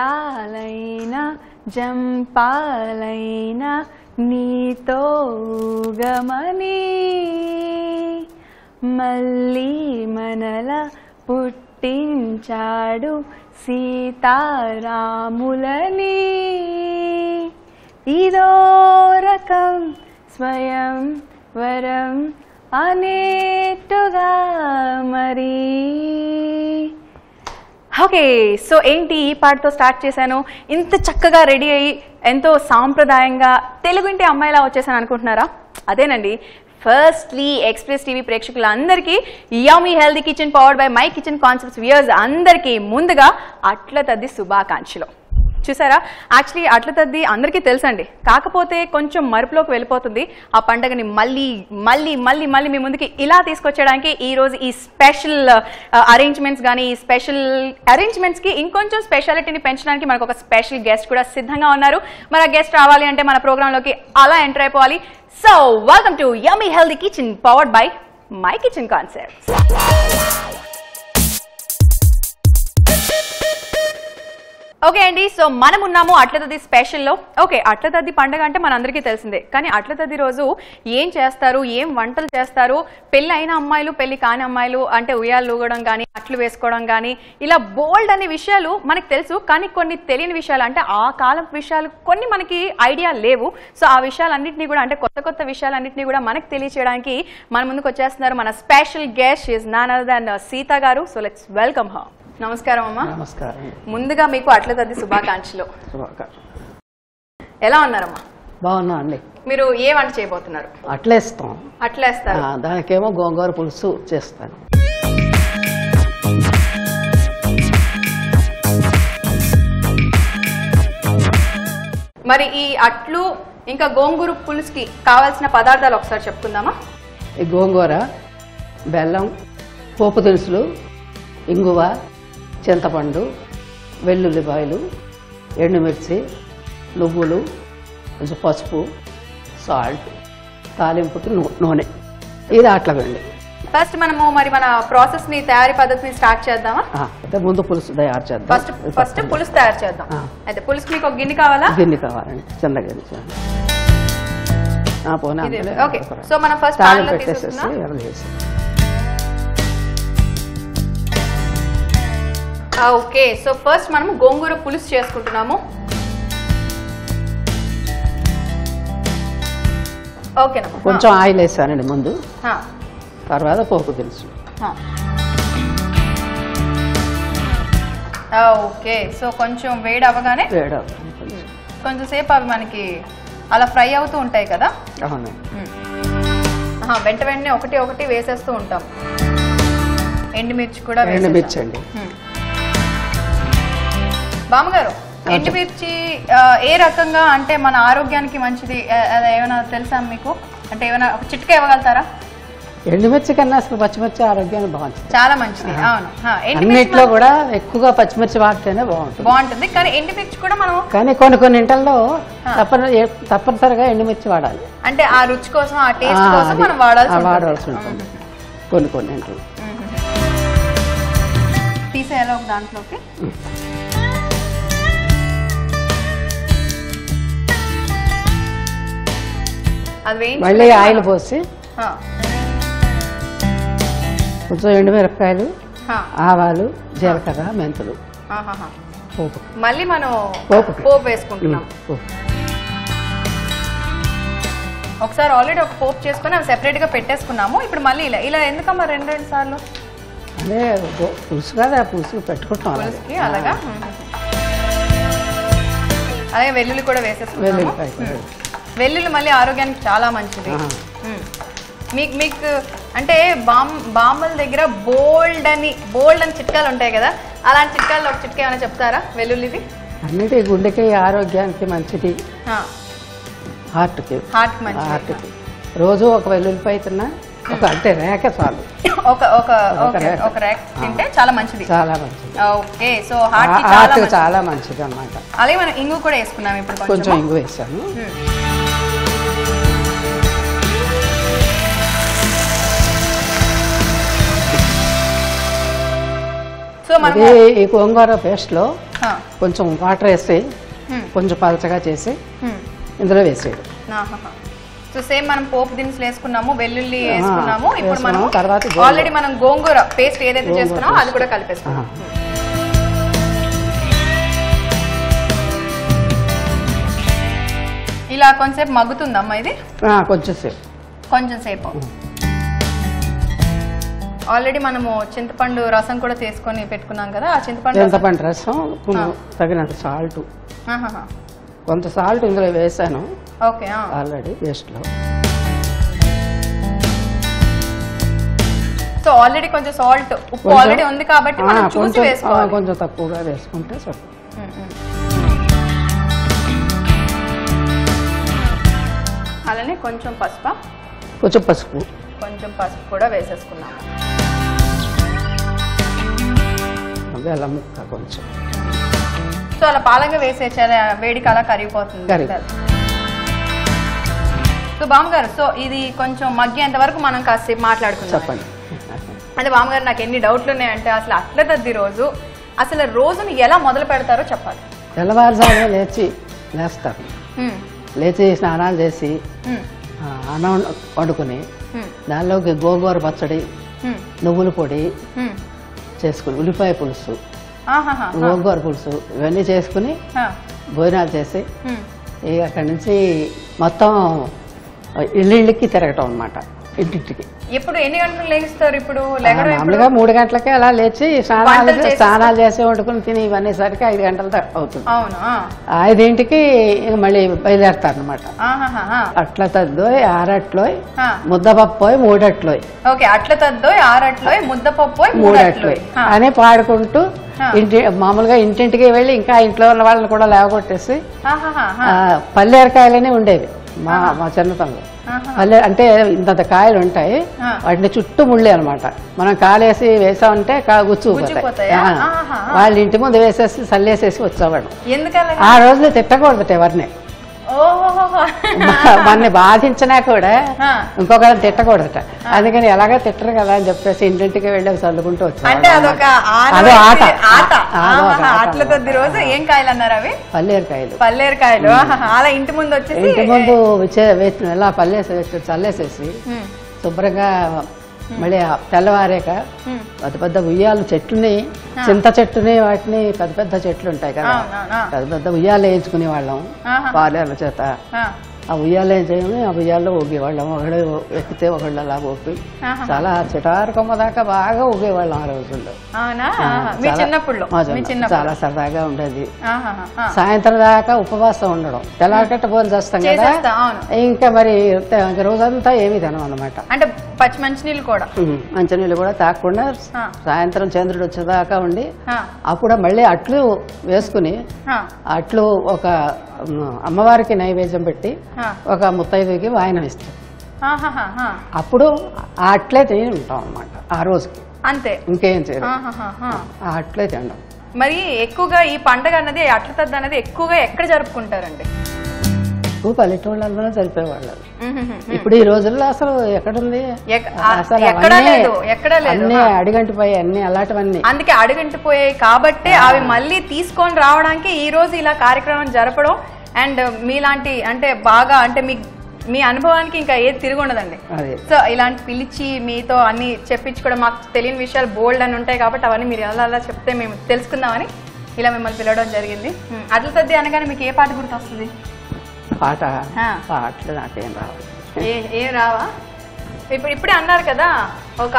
పాలైన జంపాలైన నీతో గమని మళ్ళీ మనల పుట్టించాడు సీతారాములని ఇదో రకం స్వయం వరం అనేట్టుగా మరి ఓకే సో ఏంటి ఈ పాటతో స్టార్ట్ చేశాను ఇంత చక్కగా రెడీ అయ్యి ఎంతో సాంప్రదాయంగా తెలుగుంటి అమ్మాయిలా వచ్చేసాను అనుకుంటున్నారా అదేనండి ఫస్ట్లీ ఎక్స్ప్రెస్ టీవీ ప్రేక్షకులందరికీ yummy healthy kitchen powered by my kitchen concepts viewers అందరికీ ముందుగా అట్ల తద్ది శుభాకాంక్షలు చూసారా యాక్చువల్లీ అట్ల తద్ది అందరికీ తెలుసండి కాకపోతే కొంచెం మరుపులోకి వెళ్ళిపోతుంది ఆ పండగని మళ్ళీ మళ్ళీ మళ్ళీ మళ్ళీ మీ ముందుకి ఇలా తీసుకొచ్చేయడానికి ఈ రోజు ఈ స్పెషల్ అరేంజ్మెంట్స్ కానీ ఈ స్పెషల్ అరేంజ్మెంట్స్కి ఇంకొంచెం స్పెషాలిటీని పెంచడానికి మనకు ఒక స్పెషల్ గెస్ట్ కూడా సిద్ధంగా ఉన్నారు మరి ఆ గెస్ట్ రావాలి అంటే మన ప్రోగ్రాంలోకి అలా ఎంటర్ అయిపోవాలి so welcome to yummy healthy kitchen powered by my kitchen concepts okay అండి సో మనం ఉన్నాము అట్లతద్ది స్పెషల్లో ఓకే అట్లతద్ది పండగ అంటే మనందరికీ తెలిసిందే కానీ అట్లతద్ది రోజు ఏం చేస్తారు ఏం వంటలు చేస్తారు పెళ్లి అయిన అమ్మాయిలు పెళ్లి కాని అమ్మాయిలు అంటే ఉయ్యాలు ఊగడం కానీ అట్లు వేసుకోవడం కానీ ఇలా బోల్డ్ అనే విషయాలు మనకు తెలుసు కానీ కొన్ని తెలియని విషయాలు అంటే ఆ కాలం విషయాలు కొన్ని మనకి ఐడియా లేవు సో ఆ విషయాలన్నింటినీ కూడా అంటే కొత్త కొత్త విషయాలన్నింటినీ కూడా మనకు తెలియచేయడానికి మన ముందుకు వచ్చేస్తున్నారు మన special guest is none other than Sita గారు సో లెట్స్ వెల్కమ్ హర్ నమస్కారం అమ్మా నమస్కారం ముందుగా మీకు అట్ల తద్ది శుభాకాంక్షలు శుభాకాంక్ష ఎలా ఉన్నారమ్మా బాగున్నా అండి మీరు ఏ వంట చేయబోతున్నారు అట్లేస్తాం అట్లేస్తారు ఆ, దానికేమో గోంగూర పులుసు చేస్తాను మరి ఈ అట్లు ఇంకా గోంగూర పులుసుకి కావాల్సిన పదార్థాలు ఒకసారి చెప్పుకుందామా ఈ గోంగూర బెల్లం పోపు దినుసులు ఇంగువ చింతపండు వెల్లుల్లిపాయలు ఎండుమిర్చి నువ్వులు కొంచెం పసుపు సాల్ట్ తాలింపుకి నూ- నూనె ఇది అట్లకండి ఫస్ట్ మనము మరి మన ప్రాసెస్ ని తయారీ పద్ధతిని స్టార్ట్ చేద్దామా ఆ, అయితే ముందు పులుసు తయారు చేద్దాం ఫస్ట్ ఫస్ట్ పులుసు తయారు చేద్దాం ఆ. అయితే పులుసుకి మీకు ఒక గిన్నె కావాలా గిన్నె కావాలండి చిన్న గిన్నె చిన్న. ఆ, పోనీ ఇది. అందులో ఓకే. ఒక- సో మనం first తాళం pan లో పెట్టేసేసి తీసేసుకుందాం? ఎర్ర చేసి ఆ, ఓకే సో ఫస్ట్ మనము గోంగూర పులుసు చేసుకుంటున్నాము ఓకేనమ్మా కొంచెం ఆయిల్ వేసానండి ముందు ఆ, తర్వాత పోపు తెలుసు ఆ. ఆ, ఓకే సో కొంచెం వేడి అవ్వగానే వేడి అవుతుంది కొంచెం. కొంచెం సేపు అవి మనకి అలా ఫ్రై అవుతూ ఉంటాయి కదా అవునండి ఆహా, వెంట వెంటనే ఒకటి ఒకటి వేసేస్తూ ఉంటాం ఎండుమిర్చి కూడా వేసేసాం. ఎండుమిర్చి అండి హ్మ్. బామ్మగారు ఆ, ఎండుమిర్చి ఆ, ఏ రకంగా అంటే మన ఆరోగ్యానికి మంచిది ఆ, అది ఏమైనా తెలుసా మీకు అంటే ఏమైనా ఒక చిట్కా ఇవ్వగలుగుతారా ఎండుమిర్చి కన్నా అసలు పచ్చిమిర్చి ఆరోగ్యానికి బాగుంటుంది చాలా మంచిది అవును ఆ, ఎండుమిర్చి అన్నిట్లో కూడా ఎక్కువగా పచ్చిమిర్చి వాడితేనే బాగుంటుంది బాగుంటుంది కానీ ఎండుమిర్చి కూడా మనం కానీ కొన్ని కొన్ని ఇంటల్లో ఆ. తప్పని ఏ- తప్పనిసరిగా ఎండుమిర్చి వాడాలి అంటే ఆ రుచి కోసం ఆ టేస్ట్ ఆ, కోసం అది. మనం వాడాల్సి ఆ, ఉంటుంది. వాడాల్సి ఉంటుంది కొన్ని కొన్ని ఇంట్లో మ్మ్. తీసేయాలి ఒక దాంట్లోకి అది వేయించి మళ్ళీ ఆయిల్ పోసి ఆ, కొంచెం ఎండుమిరపకాయలు ఆ, ఆవాలు జీలకర్ర మెంతులు ఆహాహా. పోపు మళ్ళీ మనం పోపుకి. పోపు వేసుకుంటున్నాం పోపు. ఒకసారి ఆల్రెడీ ఒక పోపు చేసుకుని అవి సెపరేట్ గా పెట్టేసుకున్నాము ఇప్పుడు మళ్ళీ ఇలా ఇలా ఎందుకమ్మా రెండు రెండు సార్లు అదే గో- పులుసు కదా పులుసు పెట్టుకుంటాం అలాగే. పులుసుకి అలాగా అలాగే వెల్లుల్లి కూడా వేసేసుకున్నాము వెల్లుల్లిపాయ కూడా. వెల్లుల్లి మళ్ళీ ఆరోగ్యానికి చాలా మంచిది ఆహా. మ్మ్. మీకు మీకు అంటే బామ్ బామ్మల దగ్గర బోల్డ్ అని బోల్డ్ అని చిట్కాలు ఉంటాయి కదా అలాంటి చిట్కాలు ఒక చిట్కా ఏమైనా చెప్తారా వెల్లుల్లిది అన్నిటి గుండెకి ఆరోగ్యానికి మంచిది ఆ, హార్ట్కి హార్ట్ మంచిది హార్ట్కి రోజు ఒక వెల్లుల్లిపాయ తిన్నా ఒక అంటే రేఖ చాలు ఒక ఒక ఒక ఓకే, రేఖ. ఒక ర్యాక్ తింటే చాలా మంచిది చాలా మంచిది ఓకే సో హార్ట్ కి చాలా హార్ట్కి మంచిది. చాలా మంచిది అన్నమాట అలాగే మనం ఇంగు కూడా వేసుకున్నాం ఇప్పుడు కొంచెం కొంచెం ఇంగు వేసాను సో మనం ఇది ఈ గోంగూర పేస్ట్లో ఆ, కొంచెం వాటర్ వేసి హ్మ్, కొంచెం పలచగా చేసి హ్మ్. ఇందులో వేసేయడం ఆహాహా. సో సేమ్ మనం పోపు దినుసులు వేసుకున్నాము వెల్లుల్లి ఆ, వేసుకున్నాము ఇప్పుడు మనం వేసుకున్నాము. తర్వాత గోంగూర. ఆల్రెడీ మనం గోంగూర పేస్ట్ ఏదైతే గోంగూర చేసుకున్నామో అది paste. కూడా కలిపేసుకున్నాం ఆ. ఇలా కొంచెంసేపు మగ్గుతుందమ్మా ఇది ఆ, కొంచెం సేపు కొంచెం సేపు ఆల్రెడీ మనము చింతపండు రసం కూడా చేసుకొని పెట్టుకున్నాం కదా ఆ చింతపండు రసం- చింతపండు రసం కొంచెం తగినంత సాల్ట్ ఆహాహా. కొంత సాల్ట్ ఇందులో వేసాను ఓకే ఆ. ఆల్రెడీ వేస్ట్లో సో ఆల్రెడీ కొంచెం సాల్ట్ ఉప్పు కొంచెం- ఆల్రెడీ ఉంది కాబట్టి మనం చూసి కొంచెం ఆ, వేసుకోవాలి కొంచెం తక్కువగా వేసుకుంటే సరే ఉమ్, ఉమ్. అలానే కొంచెం పసుపు కొంచెం పసుపు కొంచెం పసుపు కూడా వేసేసుకున్నాము బెల్లం ముక్క కొంచెం సో అలా పాలంగా వేసేసి అలా వేడికి అలా కరిగిపోతుంది కరిగి. సో బామ్మగారు సో ఇది కొంచెం మగ్గేంత వరకు మనం కాసేపు మాట్లాడుకుందాం చెప్పండి అంటే బామ్మగారు నాకు ఎన్ని డౌట్లు ఉన్నాయంటే అసలు అట్ల తద్ది రోజు అసలు రోజును ఎలా మొదలు పెడతారో చెప్పాలి తెల్లవారుజామున లేచి లేస్తారు హ్మ్, లేచి స్నానాలు చేసి హ్మ్, ఆ, అన్నం వండుకుని హ్మ్, దానిలోకి గోంగూర పచ్చడి హ్మ్, నువ్వుల పొడి హ్మ్. చేసుకుని ఉల్లిపాయ పులుసు ఆహాహా, ఆ, గోంగూర పులుసు ఇవన్నీ చేసుకుని ఆ, భోజనాలు చేసి హ్మ్. ఇక అక్కడి నుంచి మొత్తం ఇళ్ళిళ్ళకి తిరగటం అనమాట ఇంటింటికి ఎప్పుడు ఎన్ని గంటలకు లేస్తారు ఇప్పుడు లెగడం ఎప్పుడు? మామూలుగా మూడు గంటలకే అలా లేచి స్నానాలు వంటలు చేసేసి- స్నానాలు చేసి వండుకుని తిని ఇవన్నీ సరికి ఐదు గంటల దాకా అవుతుంది అవును ఆ. ఐదింటికి ఇక మళ్ళీ బయలుదేరతారు అనమాట ఆహాహా, ఆ. అట్ల తద్దోయ్ ఆరట్లోయ్ ఆ. ముద్దపప్పోయ్ మూడట్లోయ్ ఓకే అట్ల తద్దోయ్ ఆరట్లోయ్ ముద్దపప్పోయ్ మూడట్లోయ్ మూడట్లోయ్ ఆ. అని పాడుకుంటూ ఆ. ఇంటి మామూలుగా ఇంటింటికి వెళ్ళి ఇంకా ఇంట్లో ఉన్న వాళ్ళని కూడా లేవగొట్టేసి ఆహాహా, ఆ. ఆ, పల్లేరకాయలని ఉండేవి మా మా చిన్నతనంలో ఆహా. పల్లె అంటే ఇంత కాయలు ఉంటాయి ఆ. వాటిని చుట్టూ ముళ్ళే అనమాట మనం కాలేసి వేసామంటే కా- గుచ్చుకుపోతాయి గుచ్చుకుపోతాయా? ఆ. ఆహా. వాళ్ళ ఇంటి ముందు వేసేసి చల్లేసేసి వచ్చేవాడు ఎందుకలా ఆ రోజులు తిట్టకూడదు ఎవరిని ఓహోహో మనని బాధించినా కూడా ఆ. ఇంకొకరిని తిట్టకూడదట అందుకని ఎలాగా తిట్టరు కదా అని చెప్పేసి ఇంటింటికి వెళ్ళి చల్లుకుంటూ అంటే వచ్చేవాడు అదొక అదో ఆట. ఆట అదో ఒక ఆహాహా, ఆట అట్ల తద్ది రోజు ఏం కాయలు అన్నారు అవి పల్లేరుకాయలు పల్లేరుకాయలు ఆహాహా, అలా ఇంటి ముందు వచ్చేసి ఇంటి ముందు వచ్చే- వేసి ఇలా పల్లేసి చల్లేసేసి ఉమ్, శుభ్రంగా మళ్ళీ ఆ తెల్లవారాక ఉమ్. పెద్ద పెద్ద ఉయ్యాలు చెట్లుని చింత చెట్టుని వాటిని పెద్ద పెద్ద చెట్లు ఉంటాయి కదా అవునవును, ఆ. పెద్ద పెద్ద ఉయ్యాలు వేయించుకునే వాళ్ళం ఆహా. పాలేర్ల చేత ఆ, ఆ ఉయ్యాలు ఏం చేయమని ఆ ఉయ్యాల్లో ఊగేవాళ్ళం ఒకళ్ళు ఎక్కితే ఒకళ్ళు అలా ఊపి ఆహా. చాలా చిటారు కొమ్మ దాకా బాగా ఊగేవాళ్ళం ఆ రోజుల్లో అవునా ఆ, ఆహా, మీ చాలా- చిన్నప్పుడు మా మీ చిన్న- చిన్నప్పుడు చాలా సరదాగా ఉండేది ఆహాహా, ఆ. సాయంత్రం దాకా ఉపవాసం ఉండడం తెల్లారకట్ట పోలు చేస్తాం కదా చేసేస్తా అవును ఇంకా మరి తే- ఇంక రోజంతా ఏమీ తినం అన్నమాట అంటే పచ్చి మంచినీళ్ళు కూడా ఉమ్, మంచినీళ్ళు కూడా తాగకుండా ఆ. సాయంత్రం చంద్రుడు వచ్చేదాకా ఉండి ఆ, అప్పుడు మళ్ళీ అట్లు వేసుకుని ఆ, ఆ అట్లు ఒక ఉమ్, అమ్మవారికి నైవేద్యం పెట్టి ఆ. ఒక ముత్తైదుకి వాయనం ఇస్తాం ఆహాహా, ఆ. అప్పుడు ఆ అట్లే తిని ఉంటాం అన్నమాట ఆ రోజుకి అంతే ఇంకేం చేయదు ఆహాహా, ఆ. ఆ అట్లే తినడం మరి ఎక్కువగా ఈ పండగ అన్నది అట్ల తద్ది అనేది ఎక్కువగా ఎక్కడ జరుపుకుంటారండి ఎక్కువ పల్లెటూళ్ళలోనే జరిపేవాళ్ళు ఉహుహు. ఇప్పుడు ఈ రోజుల్లో అసలు ఎక్కడుంది ఎక్క- ఆ, అసలు ఎక్కడా అవన్నీ- లేదు, ఎక్కడా లేదు. అన్నీ ఆ. అడిగంటిపోయి అన్ని అలాంటివన్నీ అందుకే అడుగంటిపోయాయి కాబట్టి అవి మళ్ళీ తీసుకొని రావడానికి ఈ రోజు ఇలా కార్యక్రమం జరపడం అండ్ మీలాంటి అంటే బాగా అంటే మీ మీ అనుభవానికి ఇంకా ఏది తిరిగి ఉండదండి అదే సో ఇలాంటి పిలిచి మీతో అన్ని చెప్పించుకోవడం మాకు తెలియని విషయాలు బోల్డ్ అని ఉంటాయి కాబట్టి అవన్నీ మీరు అలా అలా చెప్తే మేము తెలుసుకుందామని ఇలా మిమ్మల్ని పిలవడం జరిగింది ఉమ్, అట్ల తద్ది అనగానే మీకు ఏ పాట గుర్తొస్తుంది పాట ఆ. పాటలు నాకేం రావు ఏ ఏ రావా ఇప్పుడు ఇప్పుడే అన్నారు కదా ఒక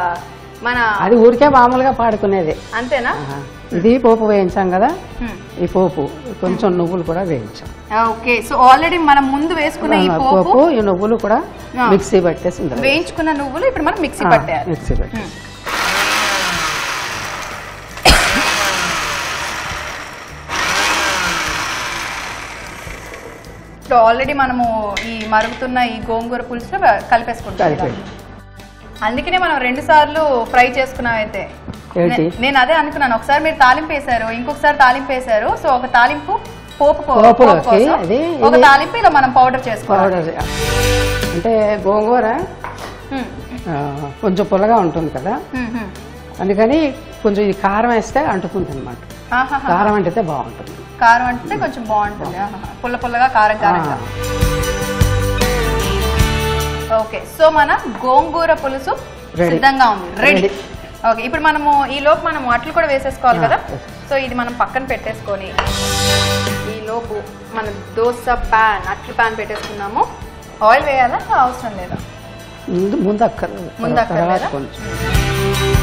మన అది ఊరికే మామూలుగా పాడుకునేది అంతేనా ఆహా. ఇది పోపు వేయించాం కదా ఉమ్. ఈ పోపు కొంచెం నువ్వులు కూడా వేయించాం ఓకే సో ఆల్రెడీ మనం ముందు వేసుకున్న ఈ ఆ, పోపు పోపు ఈ నువ్వులు కూడా ఆ. మిక్సీ పట్టేసి ఇందులో వేయించుకున్న నువ్వులు ఇప్పుడు మనం మిక్సీ ఆ, పట్టేయాలి మిక్సీ పట్టి ఉమ్. సో ఆల్రెడీ మనము ఈ మరుగుతున్న ఈ గోంగూర పులుసులో కలిపేసుకుంటాం కలిపేయండి. అందుకనే మనం రెండు సార్లు ఫ్రై చేసుకున్నాం అయితే ఏంటి? నే- నేను అదే అనుకున్నాను ఒకసారి మీరు తాలింపు వేశారు ఇంకొకసారి తాలింపు వేశారు సో ఒక తాలింపు పోపు కో- పోపు పోపులోకి కోసం అది ఒక ఇది- తాలింపు ఇలా మనం పౌడర్ చేసుకోవాలి పౌడర్ అంటే గోంగూర ఉమ్, ఆ, కొంచెం పుల్లగా ఉంటుంది కదా ఉమ్, ఉమ్. అందుకని కొంచెం ఇది కారం వేస్తే అంటుకుంటుంది అనమాట ఆహాహా. కారం వండితే బాగుంటుంది కారం అంటే కొంచెం బాగుంటుంది ఆహాహా. పుల్ల పుల్లగా కారం కారంగా ఆ. ఓకే సో మన గోంగూర పులుసు Ready. సిద్ధంగా ఉంది రెడీ Ready. ఓకే ఇప్పుడు మనము ఈ లోపు మనం అట్లు కూడా వేసేసుకోవాలి ఆ, కదా yes. సో ఇది మనం పక్కన పెట్టేసుకొని ఈ లోపు మన దోశ ప్యాన్ అట్లు ప్యాన్ పెట్టేసుకున్నాము ఆయిల్ వేయాలా అవసరం లేదా ముందు ముందు అక్కర్లేదు ముందు తర్వాత అక్కర్లేదా? కొంచెం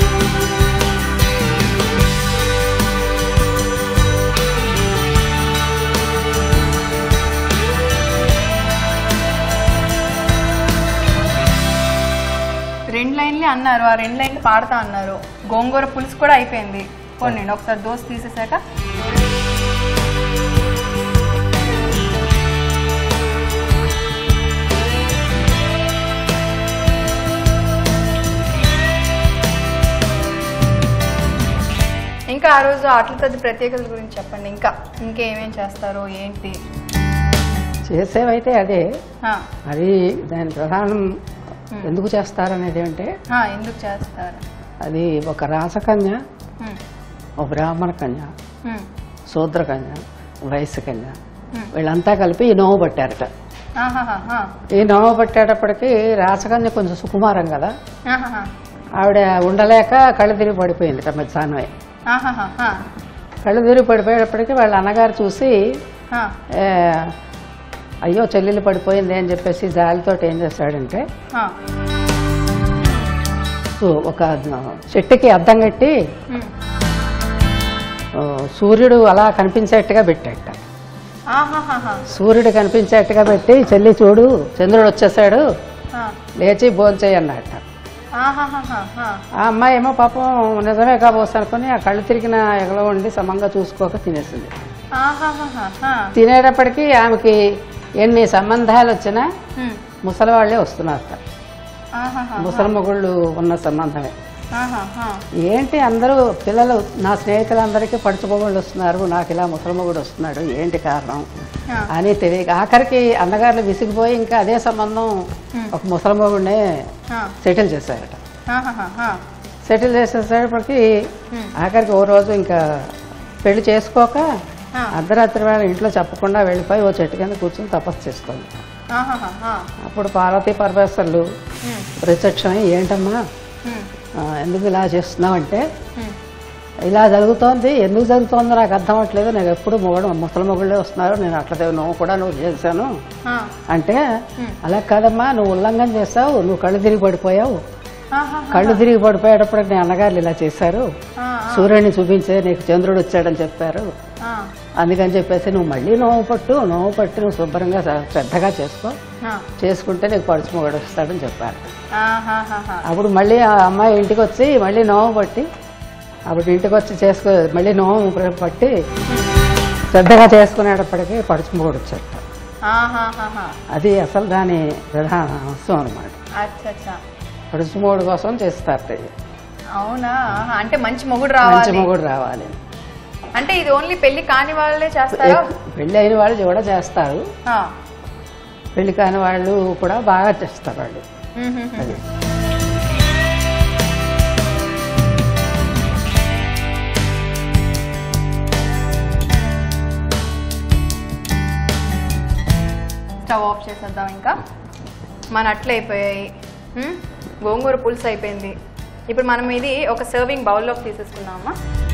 రెండు లైన్లే అన్నారు ఆ రెండు లైన్లు పాడతా అన్నారు గోంగూర పులుసు కూడా అయిపోయింది పోనీ ఒకసారి దోశ తీసేసాక ఇంకా ఆ రోజు ఆటల తది ప్రత్యేకతల గురించి చెప్పండి ఇంకా ఇంకేమేం చేస్తారు ఏంటి చేసేవైతే అదే ఆ, అది దాని ప్రధానం ఎందుకు చేస్తారనేది అంటే ఆ, ఎందుకు చేస్తారు అది ఒక రాసకన్య ఉమ్, ఒక బ్రాహ్మణ కన్య ఉమ్, శూద్ర కన్య వయస్సు కన్య ఉమ్. వీళ్ళంతా కలిపి ఈ నోవు పట్టారట ఆహాహా, ఆ, ఈ నోవు పట్టేటప్పటికి రాసకన్య కొంచెం సుకుమారం కదా ఆహాహా, ఆవిడ ఉండలేక కళ్ళు తిరిగి పడిపోయింది మధ్యాహ్నమే ఆహాహా, ఆ, కళ్ళు తిరిగి పడిపోయేటప్పటికి వాళ్ళ అన్నగారు చూసి ఆ, ఏ, అయ్యో చెల్లెలు పడిపోయింది అని చెప్పేసి జాలితో ఏం చేశాడంటే ఆ, సో ఒక చెట్టుకి అద్దం కట్టి ఉమ్. ఆ, సూర్యుడు అలా కనిపించేట్టుగా పెట్టాట ఆహాహాహా, సూర్యుడు కనిపించేట్టుగా పెట్టి చెల్లి చూడు చంద్రుడు వచ్చేసాడు ఆ, లేచి భోంచేయి అన్నట్ట ఆహాహాహా, ఆ, ఆ అమ్మాయి ఏమో పాపం నిజమే కాబోసు అనుకుని ఆ కళ్ళు తిరిగిన ఎగలో ఉండి సమంగా చూసుకోక తినేసింది ఆహాహాహా, ఆ, తినేటప్పటికి ఆమెకి ఎన్ని సంబంధాలు వచ్చినా ఉమ్, ముసలి వాళ్ళే వస్తున్నారట ఆహాహా, ముసలి మొగుళ్ళు ఉన్న సంబంధమే ఆహాహా, ఏంటి అందరూ పిల్లలు నా స్నేహితులందరికీ పడుచుమొగుళ్ళు వస్తున్నారు నాకు ఇలా ముసలి మొగుడు వస్తున్నాడు ఏంటి కారణం ఆ, అని తెలియక ఆఖరికి అన్నగారులు విసిగిపోయి ఇంకా అదే సంబంధం ఒక ముసలి మొగుడినే ఆ, సెటిల్ చేశారట ఆహాహా, ఆ, సెటిల్ చేసేసరికి ఉమ్, ఆఖరికి ఓ రోజు ఇంకా పెళ్లి చేసుకోక ఆ, అర్ధరాత్రి వేళ ఇంట్లో చెప్పకుండా వెళ్ళిపోయి ఓ చెట్టు కింద కూర్చొని తపస్సు చేసుకోండి ఆహాహా, ఆ, అప్పుడు పార్వతీ పరమేశ్వర్లు ఉమ్, ప్రత్యక్షమై ఏంటమ్మా ఉమ్, ఆ, ఎందుకు ఇలా చేస్తున్నావంటే ఉమ్, ఇలా జరుగుతోంది ఎందుకు జరుగుతోందో నాకు అర్థం అవ్వట్లేదు నేను ఎప్పుడు మొగడు ముసలి మొగుళ్ళే వస్తున్నారు నేను అట్లా నువ్వు కూడా నువ్వు చేశాను ఆ, అంటే Hmm. అలా కాదమ్మా నువ్వు ఉల్లంఘన చేస్తావు నువ్వు కళ్ళు తిరిగి పడిపోయావు ఆహాహా, కళ్ళు తిరిగి పడిపోయేటప్పుడు నీ అన్నగారులు ఇలా చేశారు ఆ, సూర్యుడిని చూపించే నీకు చంద్రుడు వచ్చాడని చెప్పారు ఆ, అందుకని చెప్పేసి నువ్వు మళ్ళీ నోవు పట్టు నోవు పట్టి నువ్వు శుభ్రంగా స- శ్రద్ధగా చేసుకో ఆ, చేసుకుంటే నీకు పడుచు మొగడు వస్తాడని చెప్పారు ఆహాహాహా, అప్పుడు మళ్ళీ ఆ అమ్మాయి ఇంటికి వచ్చి మళ్ళీ నోము పట్టి అప్పుడు ఇంటికి వచ్చి చేసుకో మళ్ళీ నోము ప్ర- పట్టి శ్రద్ధగా చేసుకునేటప్పటికీ పడుచుమోడు వచ్చాట ఆహాహాహా, అది అసలు దాని ప్రధాన అంశం అనమాట అచ్చా అచ్చా పడుచుమోడు కోసం చేస్తారు ఇది. అవునా ఆహా, అంటే మంచి మొగుడు మంచి రావాలి మొగుడు రావాలి అంటే ఇది ఓన్లీ పెళ్లి కాని వాళ్ళే చేస్తారా పెళ్ళి అయిన వాళ్ళు కూడా చేస్తారు ఆ, పెళ్లి కాని వాళ్ళు కూడా బాగా చేస్తారు వాళ్ళు ఉమ్, ఉమ్, ఉమ్. అది స్టవ్ ఆఫ్ చేసేద్దాం ఇంకా మన అట్లు అయిపోయాయి హ్మ్? గోంగూర పులుసు అయిపోయింది ఇప్పుడు మనం ఇది ఒక సర్వింగ్ బౌల్లోకి తీసేసుకుందామా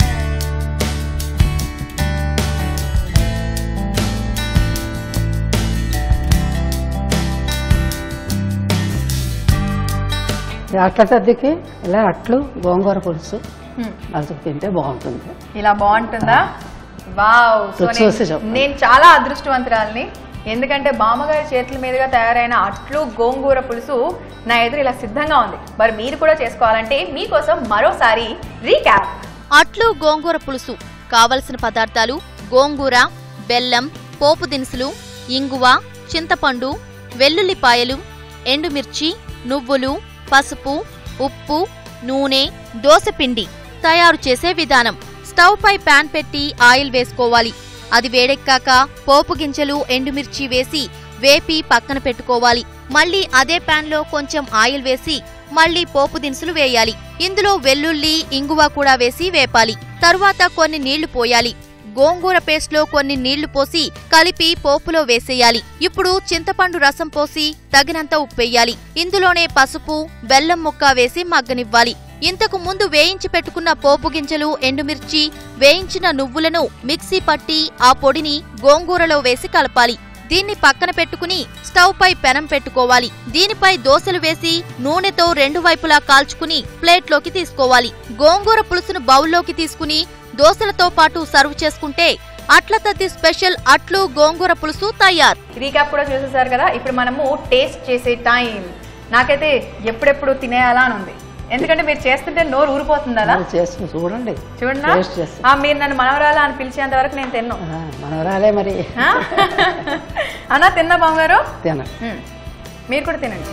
ఈ అట్ల సద్దికి ఇలా అట్లు గోంగూర పులుసు హ్మ్. అసలు తింటే బాగుంటుంది ఇలా బాగుంటుందా వావ్ సో రుచి చూసి నేను- చెప్పండి. నేను చాలా అదృష్టవంతురాల్ని ఎందుకంటే బామ్మగారి చేతుల మీదుగా తయారైన అట్లు గోంగూర పులుసు నా ఎదురు ఇలా సిద్ధంగా ఉంది మరి మీరు కూడా చేసుకోవాలంటే మీకోసం మరోసారి రీక్యాప్ అట్లు గోంగూర పులుసు కావలసిన పదార్థాలు గోంగూర బెల్లం పోపు దినుసులు ఇంగువ చింతపండు వెల్లుల్లిపాయలు ఎండుమిర్చి నువ్వులు పసుపు ఉప్పు నూనె దోసపిండి తయారు చేసే విధానం స్టవ్ పై పాన్ పెట్టి ఆయిల్ వేసుకోవాలి అది వేడెక్కాక పోపు గింజలు ఎండుమిర్చి వేసి వేపి పక్కన పెట్టుకోవాలి మళ్ళీ అదే పాన్ లో కొంచెం ఆయిల్ వేసి మళ్ళీ పోపు దినుసులు వేయాలి ఇందులో వెల్లుల్లి ఇంగువ కూడా వేసి వేపాలి తరువాత కొన్ని నీళ్లు పోయాలి గోంగూర పేస్ట్లో కొన్ని నీళ్లు పోసి కలిపి పోపులో వేసేయాలి ఇప్పుడు చింతపండు రసం పోసి తగినంత ఉప్పేయాలి ఇందులోనే పసుపు బెల్లం ముక్క వేసి మగ్గనివ్వాలి ఇంతకు ముందు వేయించి పెట్టుకున్న పోపు గింజలు ఎండుమిర్చి వేయించిన నువ్వులను మిక్సీ పట్టి ఆ పొడిని గోంగూరలో వేసి కలపాలి దీన్ని పక్కన పెట్టుకుని స్టవ్ పై పెనం పెట్టుకోవాలి దీనిపై దోసలు వేసి నూనెతో రెండు వైపులా కాల్చుకుని ప్లేట్లోకి తీసుకోవాలి గోంగూర పులుసును బౌల్లోకి తీసుకుని దోసలతో పాటు సర్వ్ చేసుకుంటే అట్ల తద్ది స్పెషల్ అట్లు గోంగూర పులుసు తయారు రీక్యాప్ కూడా చూసేసారు కదా ఇప్పుడు మనము టేస్ట్ చేసే టైం నాకైతే ఎప్పుడెప్పుడు తినేయాలా అని ఉంది ఎందుకంటే మీరు చేస్తుంటే నోరు ఊరిపోతుంది అలా మరి చేసుకుని చూడండి చూడన్నా టేస్ట్ చేస్తాం ఆ, మీరు నన్ను మనవరాలా అని పిలిచేంత వరకు నేను తిన్నాను ఆ, మనవరాలే మరి అన్నా తిన్నా బామ్మగారు తిన మ్మ్. మీరు కూడా తినండి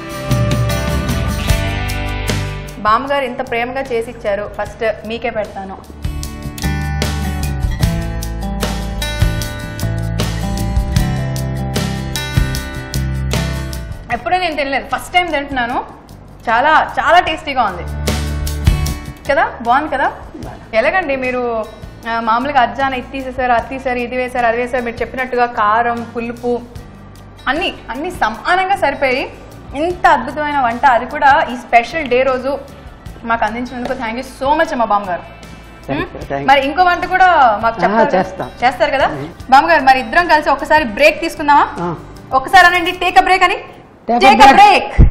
బామ్మగారు ఇంత ప్రేమగా చేసి ఇచ్చారు ఫస్ట్ మీకే పెడతాను ఎప్పుడూ నేను తినలేదు ఫస్ట్ టైం తింటున్నాను చాలా చాలా టేస్టీగా ఉంది కదా బాగుంది కదా ఎలాగండి మీరు ఆ, మామూలుగా అజ్జాన ఇది తీసేసారు అది తీసారు ఇది వేశారు అది వేశారు మీరు చెప్పినట్టుగా కారం పులుపు అన్నీ అన్నీ సమానంగా సరిపోయి ఇంత అద్భుతమైన వంట అది కూడా ఈ స్పెషల్ డే రోజు మాకు అందించినందుకు థ్యాంక్ యూ సో మచ్ అమ్మా బామ్మగారు Thank you, hmm? thank you. మరి ఇంకో వంట కూడా మాకు ఆ, చెప్తారు కదా? చేస్తాం. చేస్తారు కదా బామ్మగారు మరి ఇద్దరం కలిసి ఒకసారి బ్రేక్ తీసుకుందామా ఆ. ఒకసారి అనండి టేక్ అ బ్రేక్ అని Take a take a break. Break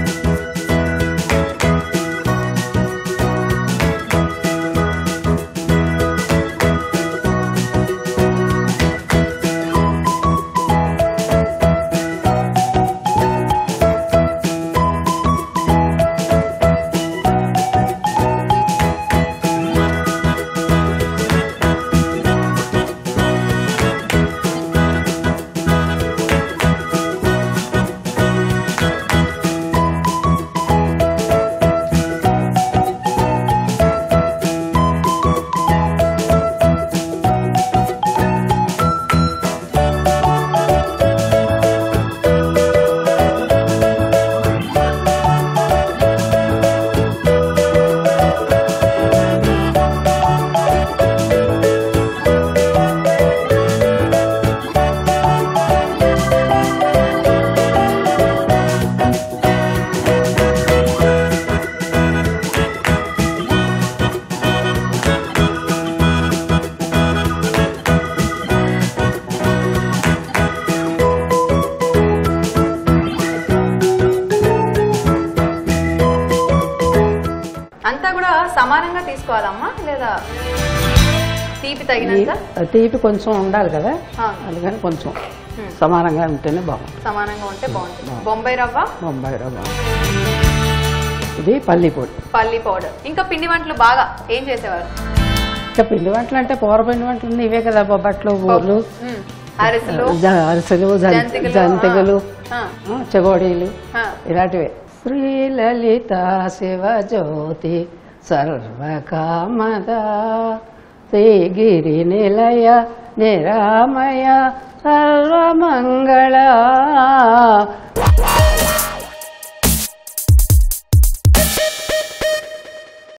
అంతా కూడా సమానంగా తీసుకోవాలమ్మా లేదా తీపి తగినంత ఈ తీపి కొంచెం ఉండాలి కదా ఆ. అందుకని కొంచెం సమానంగా ఉంటేనే బాగుంటుంది సమానంగా ఉంటే బాగుంటుంది బొంబాయి రవ్వ బొంబాయి రవ్వ ఇది పల్లి పొడి పల్లి పౌడర్ ఇంకా పిండి వంటలు బాగా ఏం చేసేవారు ఇంకా పిండి వంటలు అంటే పూర పిండి వంటలు ఇవే కదా బొబ్బట్లు బూర్లు మ్మ్. అరిసెలు జ- అరిసెలు జం- జంతికలు, జంతికలు ఆ, ఆ, చెగోడీలు ఆ. ఇలాంటివే శ్రీలలిత శివజ్యోతి సర్వకామద శ్రీగిరి నిలయ నిరామయ సర్వమంగళ